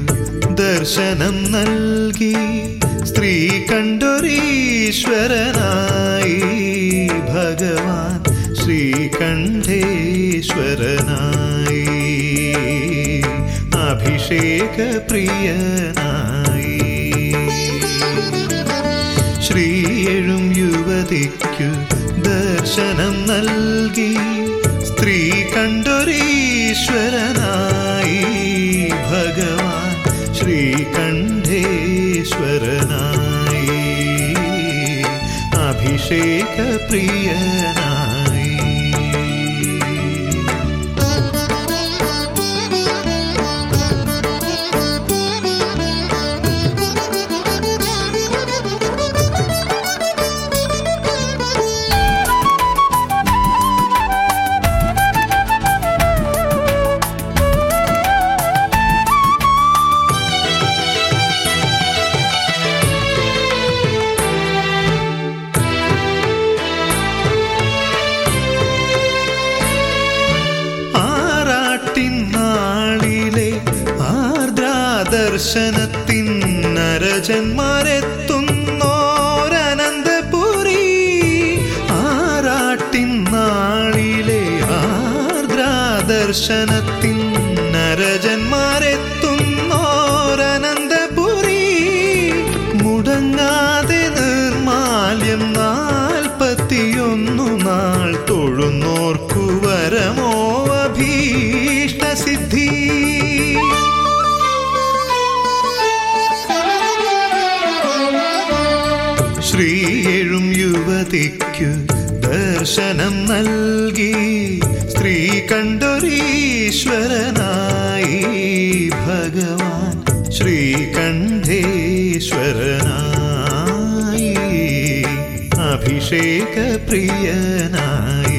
ദർശനം നൽകി സ്ത്രീ കണ്ടൊരീശ്വരനായി ഭഗവാൻ ശ്രീകണ്ഠേശ്വരനായി അഭിഷേക പ്രിയനായി ശ്രീയെഴും യുവതിക്കു ദർശനം നൽകി സ്ത്രീ കണ്ടൊരീശ്വരനായി ഭഗവാൻ ശ്രീകണ്ഠേശ്വരനായി അഭിഷേക പ്രിയനായി ആറാട്ടിൻ നാളിലെ ആർദ്രാദർശനത്തിൻ നരജന്മാരെത്തുന്നോരനന്തപുരി ആറാട്ടിൻ നാളിലെ ആർദ്രാദർശനത്തിൻ നരജന്മാരെത്തുന്നോരനന്തപുരി മുടങ്ങാതെ നിർമാല്യം നാൽപ്പത്തിയൊന്നു നാൾ തൊഴുന്നോർക്കു വരമോ അഭീഷ്ടസിദ്ധി ശ്രീയെഴും യുവതിക്കു ദർശനം നൽകി സ്ത്രീ കണ്ടൊരീശ്വരനായി ഭഗവാൻ ശ്രീകണ്ഠേശ്വരനായി അഭിഷേക പ്രിയനായി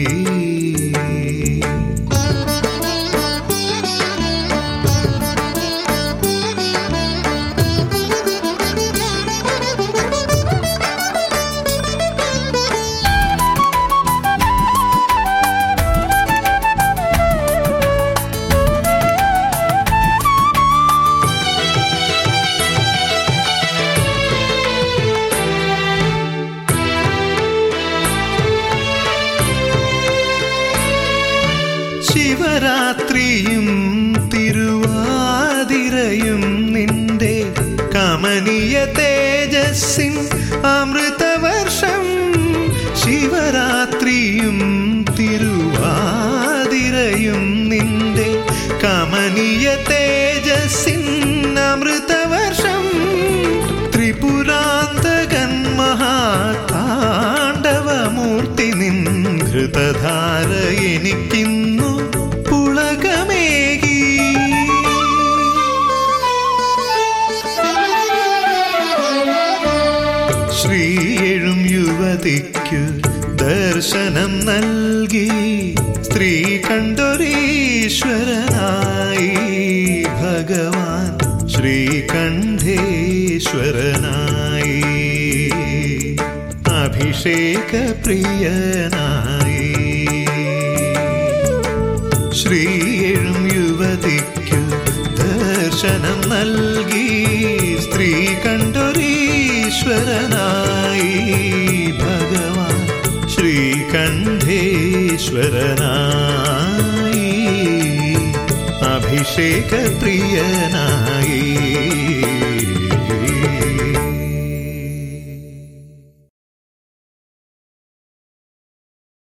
ശിവരാത്രിയും തിരുവാതിരയും നിന്റെ കമനീയ തേജസ്സിൻ അമൃതവർഷം ശിവരാത്രിയും തിരുവാതിരയും നിന്റെ കമനീയ തേജസ്സിൻ അമൃതവർഷം ത്രിപുരാന്തകൻ മഹാതാണ്ഡവമൂർത്തി നിൻ ഘൃതധാര എനിക്കിന്നു പുളകമേകി ശ്രീയെഴും യുവതിക്കു ദർശനം നൽകി സ്ത്രീ കണ്ടൊരീശ്വരനായി ഭഗവാൻ ശ്രീകണ്ഠേശ്വരനായി അഭിഷേക പ്രിയനായി ശ്രീയെഴും യുവതിക്കു ദർശനം നൽകി സ്ത്രീ കണ്ടൊരീശ്വരനായി ഭഗവാൻ ശ്രീകണ്ഠേശ്വരനായി അഭിഷേക പ്രിയനായി